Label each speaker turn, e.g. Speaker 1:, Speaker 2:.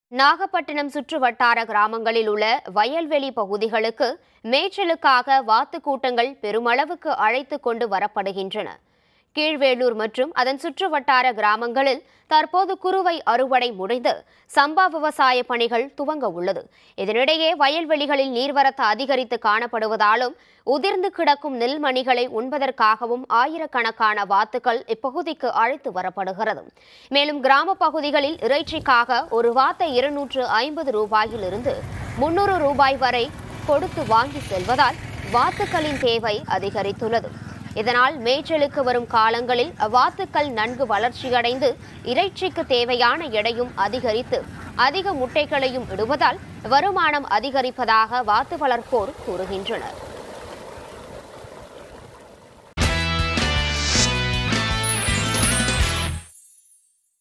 Speaker 1: நாகப்பட்டினம் சுற்றுவட்டார கிராமங்களில் உள்ள வயல்வெளி பகுதிகளுக்கு மேய்ச்சலுக்காக வாத்து கூட்டங்கள் பெருமளவுக்கு அழைத்து கொண்டு வரப்படுகின்றன கீழ்வேளூர் மற்றும் அதன் சுற்றுவட்டார கிராமங்களில் தற்போது குறுவை அறுவடை முடிந்து சம்பா விவசாய பணிகள் துவங்க உள்ளது இதனிடையே வயல்வெளிகளில் நீர்வரத்து அதிகரித்து காணப்படுவதாலும் உதிர்ந்து கிடக்கும் நெல்மணிகளை உண்பதற்காகவும் ஆயிரக்கணக்கான வாத்துக்கள் இப்பகுதிக்கு அழைத்து வரப்படுகிறது மேலும் கிராம பகுதிகளில் இறைச்சிக்காக ஒரு வாத்தை இருநூற்று ஐம்பது ரூபாயிலிருந்து முன்னூறு ரூபாய் வரை கொடுத்து வாங்கி செல்வதால் வாத்துக்களின் தேவை அதிகரித்துள்ளது இதனால் மேய்ச்சலுக்கு வரும் காலங்களில் வாத்துக்கள் நன்கு வளர்ச்சியடைந்து இறைச்சிக்கு தேவையான எடையும் அதிகரித்து அதிக முட்டைகளையும் இடுவதால் வருமானம் அதிகரிப்பதாக வாத்து வளர்ப்போர் கூறுகின்றனர்